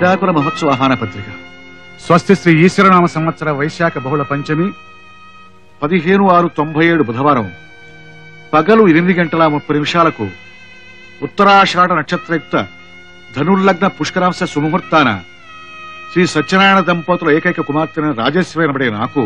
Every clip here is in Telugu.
విడాకుల మహోత్సవ ఆహ్వాన పత్రిక స్వస్తి శ్రీ ఈశ్వరనామ సంవత్సర వైశాఖ బహుళ పంచమి పదిహేను ఆరు తొంభై ఏడు బుధవారం పగలు ఎనిమిది గంటల ముప్పై నిమిషాలకు ఉత్తరాషాఢ నక్షత్రయుక్త ధనుర్లగ్న పుష్కరాంశ సుముహూర్తాన శ్రీ సత్యనారాయణ దంపతుల ఏకైక కుమార్తెన రాజేశ్వరి అనబడే నాకు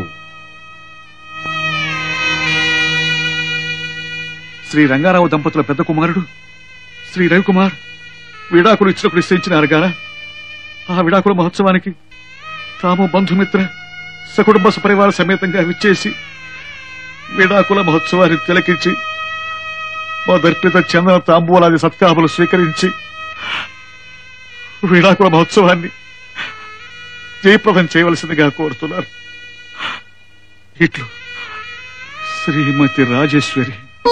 శ్రీ రంగారావు దంపతుల పెద్ద కుమారుడు శ్రీ రవికుమార్ విడాకులు ఇచ్చినప్పుడు నిశ్చయించినారు గాన ఆ విడాకుల మహోత్సవానికి తాము బంధుమిత్ర సకుటుంబ సపరివార సమేతంగా విచ్చేసి విడాకుల మహోత్సవాన్ని తిలకించి మా దర్పిత చందన తాంబూలాది సత్కాములు స్వీకరించి విడాకుల మహోత్సవాన్ని జయప్రదం చేయవలసిందిగా కోరుతున్నారు ఇట్లు శ్రీమతి రాజేశ్వరి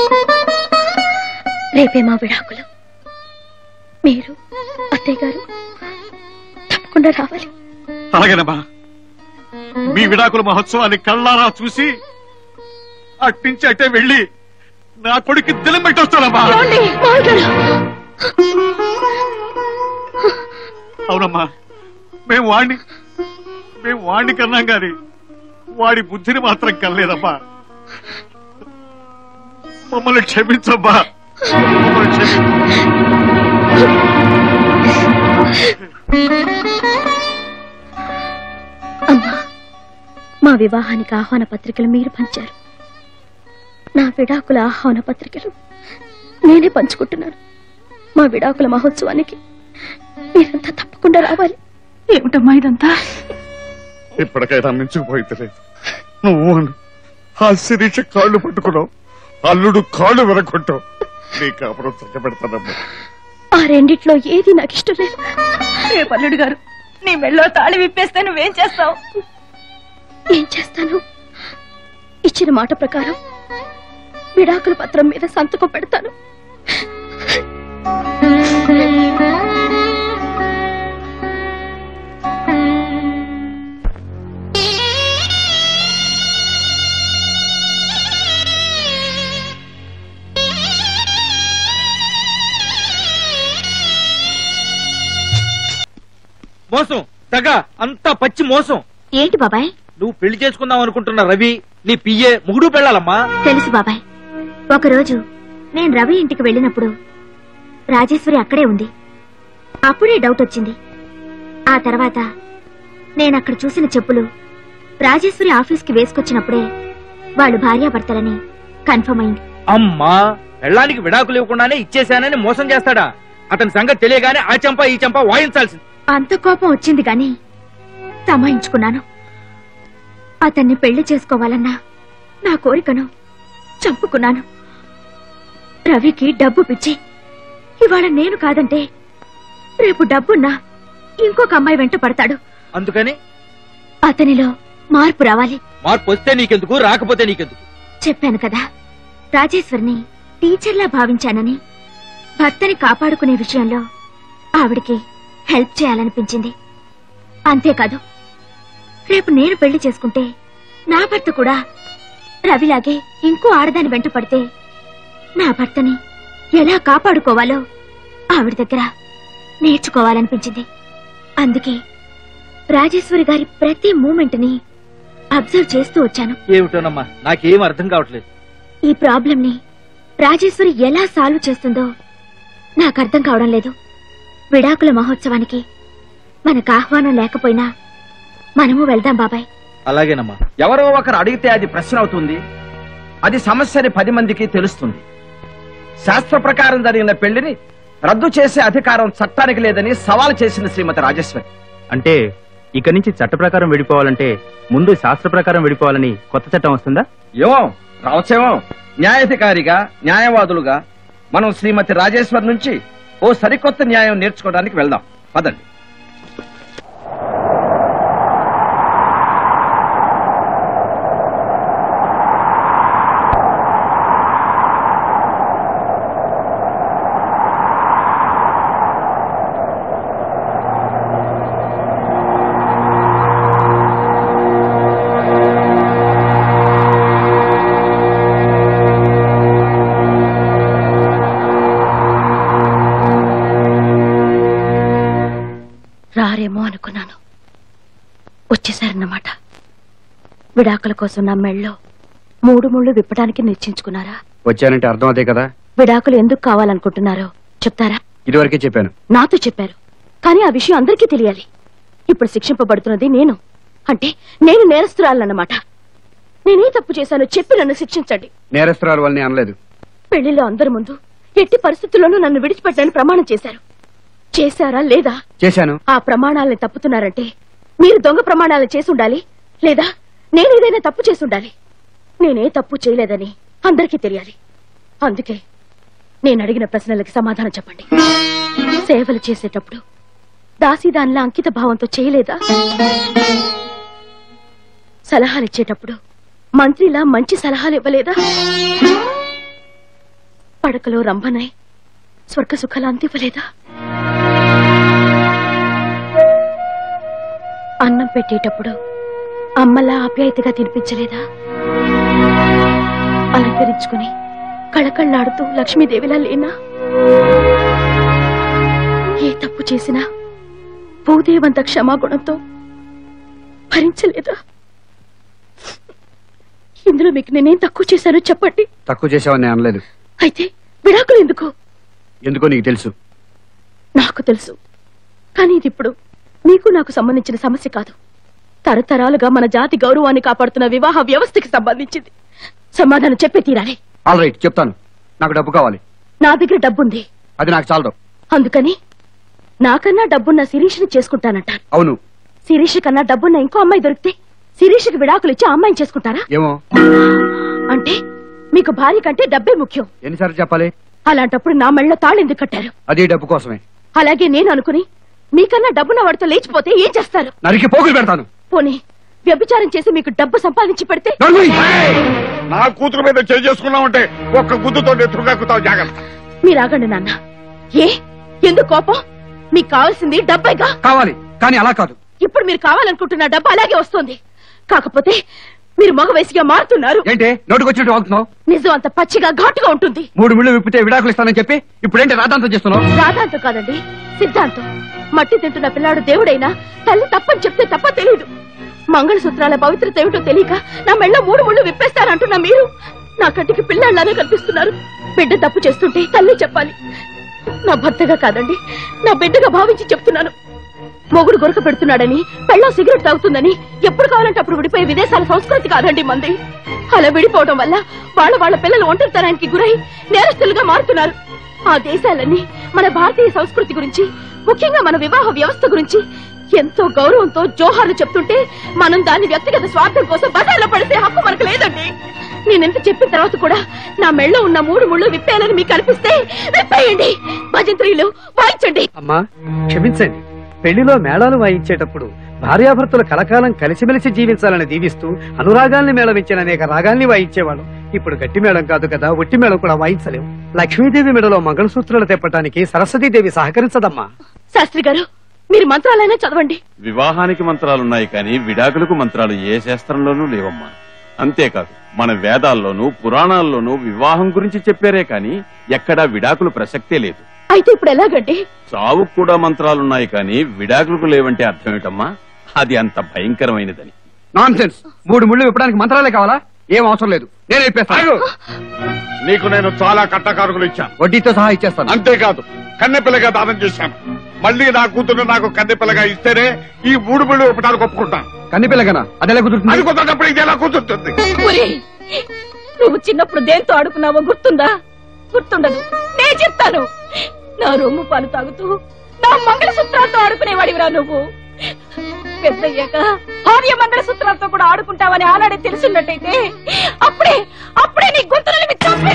రేపే మా విడాకులు మీరు అత్తయ్య గారు తప్పకుండా రావాలి అలాగేనమ్మా మీ విడాకుల మహోత్సవాన్ని కళ్ళారా చూసి అట్నుంచి అట్టే వెళ్ళి నా కొడుకు దిలం పెట్టొస్తానమ్మా ఏమండి? మావయ్య గారు. అవునమ్మా మేము వాణ్ణి మేము వాణ్ణి కన్నాం గాని వాడి బుద్ధిని మాత్రం కనలేదమ్మా మమ్మల్ని క్షమించమ్మా మమ్మల్ని క్షమించు. అమ్మా మా వివాహానికి ఆహ్వాన పత్రికలు మీరు పంచారు నా విడాకుల ఆహ్వాన పత్రికలు నేనే పంచుకుంటున్నాను మా విడాకుల మహోత్సవానికి మీరంతా తప్పకుండా రావాలి ఏమిటమ్మా ఇదంతా ఇప్పటికైనా మించుకుపోయింది లేదు నువ్వు ఆ శిరీష కాళ్ళు పట్టుకున్నావు అల్లుడు కాళ్ళు విరగొట్టావు నీ కాపురం చక్కబెడతానమ్మా ఆ రెండిట్లో ఏది నాకు ఇష్టం లేదు ఏ పల్లుడు గారు నీ మెళ్ళో తాళి విప్పేస్తే నువ్వేం చేస్తావు ఏం చేస్తాను ఇచ్చిన మాట ప్రకారం విడాకుల పత్రం మీద సంతకం పెడతాను మోసం తగ అంతా పచ్చి మోసం ఏంటి బాబాయ్ నువ్వు పెళ్లి చేసుకుందాం అనుకుంటున్న రవి నీ పియ్యే ముగుడు పెళ్ళాలమ్మా తెలుసు బాబాయ్ ఒకరోజు నేను రవి ఇంటికి వెళ్ళినప్పుడు రాజేశ్వరి అక్కడే ఉంది అప్పుడే డౌట్ వచ్చింది ఆ తర్వాత నేను అక్కడ చూసిన చెప్పులు రాజేశ్వరి ఆఫీస్కి వేసుకొచ్చినప్పుడే వాళ్ళు భార్యాభర్తలని కన్ఫర్మ్ అయింది అమ్మా పెళ్ళానికి విడాకులు ఇవ్వకుండానే ఇచ్చేశానని మోసం చేస్తాడా అతని సంగతి తెలియగానే ఆ చెంప ఈ చెంప వాయించాల్సింది అంత కోపం వచ్చింది గాని తమాయించుకున్నాను అతన్ని పెళ్లి చేసుకోవాలన్నా నా కోరికను చంపుకున్నాను రవికి డబ్బు పిచ్చి ఇవాళ నేను కాదంటే రేపు డబ్బున్నా ఇంకొక అమ్మాయి వెంట పడతాడు అందుకని అతనిలో మార్పు రావాలి మార్పు వస్తే నీకెందుకు రాకపోతే నీకెందుకు చెప్పాను కదా రాజేశ్వరిని టీచర్లా భావించానని భర్తని కాపాడుకునే విషయంలో ఆవిడికి హెల్ప్ చేయాలనిపించింది అంతేకాదు రేపు నేను పెళ్లి చేసుకుంటే నా భర్త కూడా రవిలాగే ఇంకో ఆడదాని వెంట పడితే నా భర్తని ఎలా కాపాడుకోవాలో ఆవిడ దగ్గర నేర్చుకోవాలనిపించింది అందుకే రాజేశ్వరి గారి ప్రతి మూమెంట్ ని అబ్జర్వ్ చేస్తూ వచ్చాను ఏమిటోనమ్మా నాకేం అర్థం కావట్లేదు ఈ ప్రాబ్లం ని రాజేశ్వరి ఎలా సాల్వ్ చేస్తుందో నాకు అర్థం కావడం లేదు విడాకుల మహోత్సవానికి మనకు ఆహ్వానం లేకపోయినా మనము వెళ్దాం బాబాయ్ అలాగేనమ్మా ఎవరో ఒకరు అడిగితే అది ప్రశ్న అవుతుంది అది సమస్యని పది మందికి తెలుస్తుంది శాస్త్ర ప్రకారం జరిగిన పెళ్లిని రద్దు చేసే అధికారం చట్టానికి లేదని సవాల్ చేసింది శ్రీమతి రాజేశ్వరి అంటే ఇక నుంచి చట్ట ప్రకారం విడిపోవాలంటే ముందు శాస్త్ర ప్రకారం విడిపోవాలని కొత్త చట్టం వస్తుందా ఏమో రావచ్చేమో న్యాయాధికారిగా న్యాయవాదులుగా మనం శ్రీమతి రాజేశ్వరి నుంచి ఓ సరికొత్త న్యాయం నేర్చుకోవడానికి వెళ్దాం పదండి వచ్చేసారన్నమాట విడాకుల కోసం నా మెళ్ళో మూడు ముళ్ళు విప్పడానికి నిశ్చయించుకున్నారా వచ్చానంటే అర్థం అదే కదా విడాకులు ఎందుకు కావాలనుకుంటున్నారో చెప్తారా ఇదివరకే చెప్పాను నాతో చెప్పారు కానీ ఆ విషయం అందరికీ తెలియాలి ఇప్పుడు శిక్షింపబడుతున్నది నేను అంటే నేను నేరస్తురాలన్నమాట నేనే తప్పు చేశానో చెప్పి నన్ను శిక్షించండి నేరస్తురాలు వాళ్ళని అనలేదు పెళ్లిలో అందరి ముందు ఎట్టి పరిస్థితుల్లోనూ నన్ను విడిచిపెట్టని ప్రమాణం చేశారు చేశారా లేదా చేశాను ఆ ప్రమాణాలను తప్పుతున్నారంటే మీరు దొంగ ప్రమాణాలు చేసి ఉండాలి లేదా నేను ఏదైనా తప్పు చేసి ఉండాలి నేనే తప్పు చేయలేదని అందరికీ తెలియాలి అందుకే నేను అడిగిన ప్రశ్నలకి సమాధానం చెప్పండి సేవలు చేసేటప్పుడు దాసీదానిలా అంకిత భావంతో చేయలేదా సలహాలు ఇచ్చేటప్పుడు మంత్రిలా మంచి సలహాలు ఇవ్వలేదా పడకలో రంభనై స్వర్గ సుఖాలు అందివ్వలేదా అన్నం పెట్టేటప్పుడు అమ్మలా ఆప్యాయతగా తినిపించలేదా అలంకరించుకుని కళకళ్ళాడుతూ లక్ష్మీదేవిలా లేనా ఏ తప్పు చేసినా భూదేవంత క్షమాగుణంతో భరించలేదా ఇందులో మీకు నేనేం తక్కువ చేశానో చెప్పండి తక్కువ చేసావని నేను అనలేదు అయితే విడాకులు ఎందుకు ఎందుకో నీకు తెలుసు నాకు తెలుసు కానీ ఇది ఇప్పుడు నీకు నాకు సంబంధించిన సమస్య కాదు తరతరాలుగా మన జాతి గౌరవాన్ని కాపాడుతున్న వివాహ వ్యవస్థకి సంబంధించింది సమాధానం చెప్పే తీరాలి ఆల్ రైట్ చెప్తాను నాకు డబ్బు కావాలి నా దగ్గర డబ్బుంది అది నాకు చాలదు అందుకని నాకన్నా డబ్బున్న శిరీష్ని చేసుకుంటానంటారు అవును శిరీష్ కన్నా డబ్బున్న ఇంకో అమ్మాయి దొరికితే శిరీష్కి విడాకులు ఇచ్చి ఆ అమ్మాయిని చేసుకుంటారా ఏమో అంటే మీకు భార్య కంటే డబ్బే ముఖ్యం ఎన్నిసార్లు చెప్పాలి అలాంటప్పుడు నా మెళ్ళలో తాళెందుకు ఎందుకు కట్టారు అది డబ్బు కోసమే అలాగే నేను అనుకుని మీకన్నా డబ్బున్న వాడితో లేచిపోతే ఏం చేస్తారు నరికి పోగులు పెడతాను పోనీ వ్యభిచారం చేసి మీకు డబ్బు సంపాదించి పెడితే నడుముయ్! నా కూతురు మీద చేసుకున్నామంటే ఒక్క గుద్దుతో నెత్తురుగాకుతావు జాగ్రత్త మీరు ఆగండి నాన్న ఏ ఎందుకు కోపం మీకు కావాల్సింది డబ్బేగా కావాలి కానీ అలా కాదు ఇప్పుడు మీరు కావాలనుకుంటున్న డబ్బు అలాగే వస్తుంది కాకపోతే మీరు మగ వయసుగా మారుతున్నారు ఏంటి నోటికి వచ్చినట్టు వాగుతున్నావు నిజం అంత పచ్చిగా ఘాటుగా ఉంటుంది మూడు మిళ్ళు విప్పితే విడాకులు ఇస్తానని చెప్పి ఇప్పుడేంటి రాధాంతం చేస్తున్నావు రాధాంతం కాదండి సిద్ధాంతం మట్టి తింటున్న పిల్లాడు దేవుడైనా తల్లి తప్పని చెప్తే తప్ప తెలియదు మంగళసూత్రాల పవిత్రత ఏమిటో తెలియక నా మెళ్ళ మూడు ముళ్ళు విప్పేస్తారంటున్న మీరు నా కంటికి పిల్లాళ్ళనే కనిపిస్తున్నారు బిడ్డ తప్పు చేస్తుంటే తల్లి చెప్పాలి నా భర్తగా కాదండి నా బిడ్డగా భావించి చెప్తున్నాను మొగుడు గొరక పెడుతున్నాడని పెళ్ళం సిగరెట్ తాగుతుందని ఎప్పుడు కావాలంటే అప్పుడు విడిపోయే విదేశాల సంస్కృతి కాదండి మంది అలా విడిపోవడం వల్ల వాళ్ళ వాళ్ళ పిల్లలు ఒంటరితనానికి గురై నేరస్తులుగా మారుతున్నారు ఆ దేశాలన్నీ మన భారతీయ సంస్కృతి గురించి ముఖ్యంగా మన వివాహ వ్యవస్థ గురించి ఎంతో గౌరవంతో జోహార్లు చెప్తుంటే మనం దాన్ని వ్యక్తిగత స్వార్థం కోసం బజార్లో పడితే హక్కు మనకు లేదండి నేనెంత చెప్పిన తర్వాత కూడా నా మెళ్ళో ఉన్న మూడు ముళ్ళు విప్పేయాలని మీకు అనిపిస్తే విప్పేయండి భజంత్రీలు వాయించండి అమ్మా క్షమించండి పెళ్లిలో మేళాలు వాయించేటప్పుడు భార్యాభర్తలు కలకాలం కలిసిమెలిసి జీవించాలని దీవిస్తూ అనురాగాల్ని మేళవించిన అనేక రాగాల్ని వాయించేవాళ్ళం ఇప్పుడు గట్టి మేళం కాదు కదా ఒట్టి మేళం కూడా వాయించలేము లక్ష్మీదేవి మెడలో మంగళసూత్రాలు తెప్పటానికి సరస్వతీదేవి సహకరించదమ్మా శాస్త్రి గారు మీరు మంత్రాలైనా చదవండి వివాహానికి మంత్రాలున్నాయి కానీ విడాకులకు మంత్రాలు ఏ శాస్త్రంలోనూ లేవమ్మా అంతేకాదు మన వేదాల్లోనూ పురాణాల్లోనూ వివాహం గురించి చెప్పారే కాని ఎక్కడా విడాకులు ప్రసక్తే లేదు అయితే ఇప్పుడు ఎలాగండి చావుకు కూడా మంత్రాలున్నాయి కానీ విడాకులకు లేవంటే అర్థమేటమ్మా అది అంత భయంకరమైనదని నాన్ సెన్స్ మూడు ముళ్ళు విప్పడానికి మంత్రాలే కావాలా ఏం అవసరం లేదు నేను ఇప్పేస్తాను నీకు నేను చాలా కట్టకారుకులు ఇచ్చాను వడ్డీతో సహా ఇచ్చేస్తాను అంతేకాదు కన్నెపిల్లగా దానం చేశాను మళ్ళీ నా కూతురు నాకు కన్నెపిల్లగా ఇస్తేనే ఈ మూడు బిళ్ళు ఒకటానికి ఒప్పుకుంటాను కన్నిపిల్లగనా అది ఎలా అది కుదురుతుంది కుదరనప్పుడు ఇది ఎలా కూర్చుంటుంది ఒరేయ్, నువ్వు చిన్నప్పుడు దేంతో ఆడుకున్నావో గుర్తుందా గుర్తుండదు నే చెప్తాను నా రొమ్ము పాలు తాగుతూ నా మంగళసూత్రాలతో ఆడుకునేవాడివిరా నువ్వు పెద్దయ్యాక భార్య మంగళసూత్రాలతో కూడా ఆడుకుంటావని ఆనాడే తెలిసినట్టయితే అప్పుడే అప్పుడే నీ గుర్తులని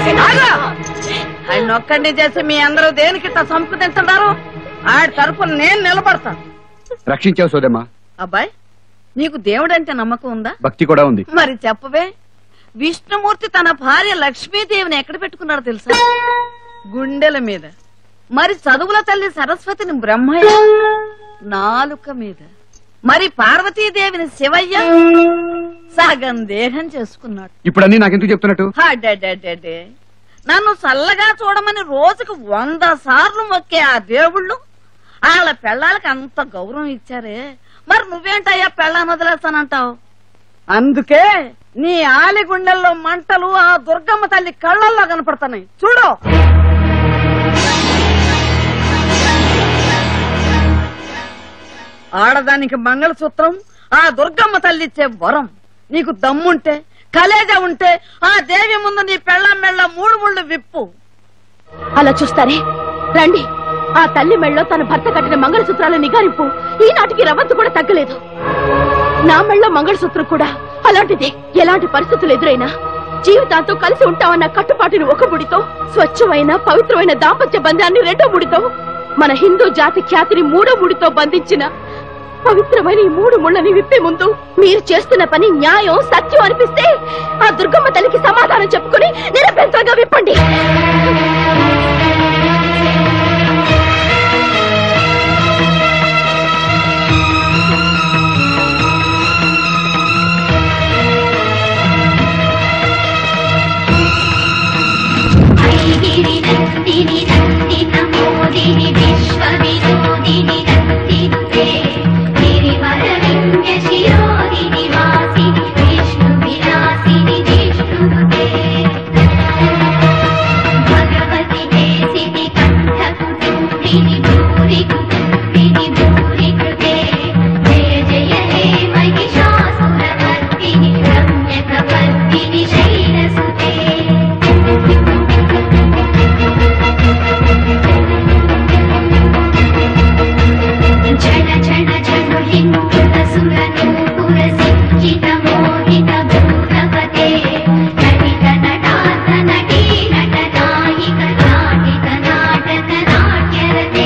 ఆయన ఒక్కడిని చేసి మీ అందరూ దేనికి ఇట్లా సంపుదించున్నారు ఆడి తరపున నేను నిలబడతాను రక్షించావు సోదమ్మా అబ్బాయి నీకు దేవుడంటే నమ్మకం ఉందా భక్తి కూడా ఉంది మరి చెప్పవే విష్ణుమూర్తి తన భార్య లక్ష్మీదేవిని ఎక్కడ పెట్టుకున్నాడో తెలుసా గుండెల మీద మరి చదువుల తల్లి సరస్వతిని బ్రహ్మయ్య నాలుక మీద మరి పార్వతీదేవిని శివయ్య సగం దేహం చేసుకున్నాడు ఇప్పుడు అన్ని నాకెందుకు చెప్తున్నట్టు అడ్డడ్డడ్డడ్డే. నన్ను చల్లగా చూడమని రోజుకు వంద సార్లు మొక్కే ఆ దేవుళ్ళు వాళ్ళ పెళ్ళాలకి అంత గౌరవం ఇచ్చారే మరి నువ్వేంటయ్యా పెళ్ళాన్ని వదిలేస్తానంటావు అందుకే నీ ఆలి గుండెల్లో మంటలు ఆ దుర్గమ్మ తల్లి కళ్ళల్లో కనపడుతున్నాయి చూడు ఆడదానికి మంగళసూత్రం ఆ దుర్గమ్మ తల్లి ఇచ్చే వరం నీకు దమ్ముంటే కలేజ ఉంటే ఆ దేవి ముందు నీ పెళ్ళం మెళ్ళ మూడు ముళ్ళు విప్పు అలా చూస్తారే రండి ఆ తల్లి మెళ్ళలో తన భర్త కట్టిన మంగళసూత్రాల నిగారింపు ఈనాటికి రవ్వంతు కూడా తగ్గలేదు నా మెళ్ళో మంగళసూత్రం కూడా అలాంటిదే ఎలాంటి పరిస్థితులు ఎదురైనా జీవితాంతో కలిసి ఉంటామన్న కట్టుబాటుని ఒక ముడితో స్వచ్ఛమైన పవిత్రమైన దాంపత్య బంధాన్ని రెండో ముడితో మన హిందూ జాతి ఖ్యాతిని మూడో ముడితో బంధించిన పవిత్రమైన ఈ మూడు ముళ్ళని విప్పే ముందు మీరు చేస్తున్న పని న్యాయం సత్యం అనిపిస్తే ఆ దుర్గమ్మ తల్లికి సమాధానం చెప్పుకుని నిరభ్యంతరంగా విప్పండి गिरिनन्दिनि नन्दितमोदिनि विश्वविनोदिनि नन्दिते गिरिवरविन्यशिरोदिनि वासिनि विष्णुविलासिनि विष्णुनुते भगवति देसिनि कण्ठकुटुम्बिनि भूरि कुटुम्बिनि भूरि कृते जय जय हे महिषासुरमर्दिनि रम्यकपर्दिनि शैलसुते झण झण झण हिन्दुत सुरनूपुर सिञ्चित मोहित भूतपते नटित नटात नटी नटनायिक नाटिक नाटक नाट्यरते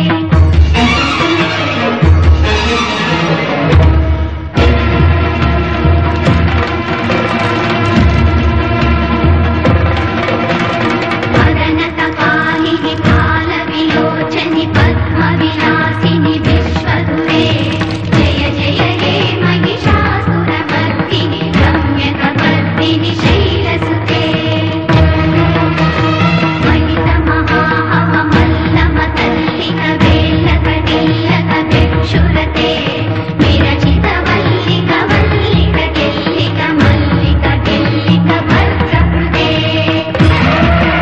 मदनकपालिनि कालविलोचनि पद्मविलासिनि विश्वदुरे जय जय हे महिषासुरमर्दिनि रम्यकपर्दिनि शैलसुते महितमहाहवमल्लमतल्लिकवेल्लकटिल्लकभिक्षुरते विरचितवल्लिकवल्लिकटिल्लिकभद्रकृते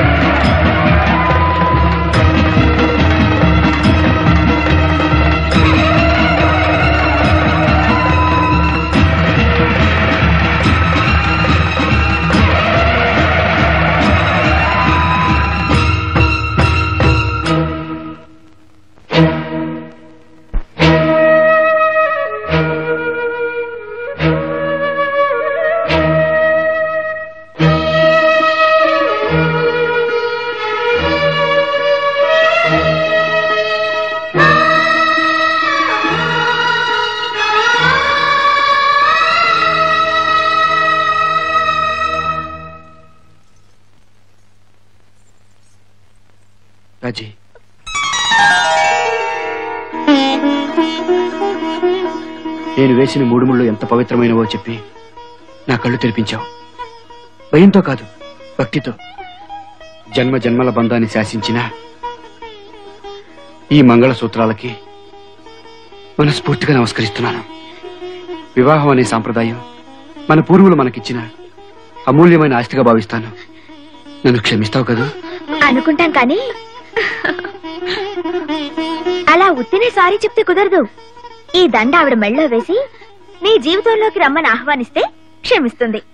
రాజీ నేను వేసిన మూడు ముళ్ళు ఎంత పవిత్రమైనవో చెప్పి నా కళ్ళు తెరిపించావు భయంతో కాదు భక్తితో జన్మ జన్మల బంధాన్ని శాసించిన ఈ మంగళ సూత్రాలకి మనస్ఫూర్తిగా నమస్కరిస్తున్నాను వివాహం అనే సాంప్రదాయం మన పూర్వులు మనకిచ్చిన అమూల్యమైన ఆస్తిగా భావిస్తాను నన్ను క్షమిస్తావు కదా అనుకుంటాం కానీ అలా ఉత్తినే సారీ చెప్తే కుదరదు ఈ దండ ఆవిడ మెళ్ళో వేసి నీ జీవితంలోకి రమ్మని ఆహ్వానిస్తే క్షమిస్తుంది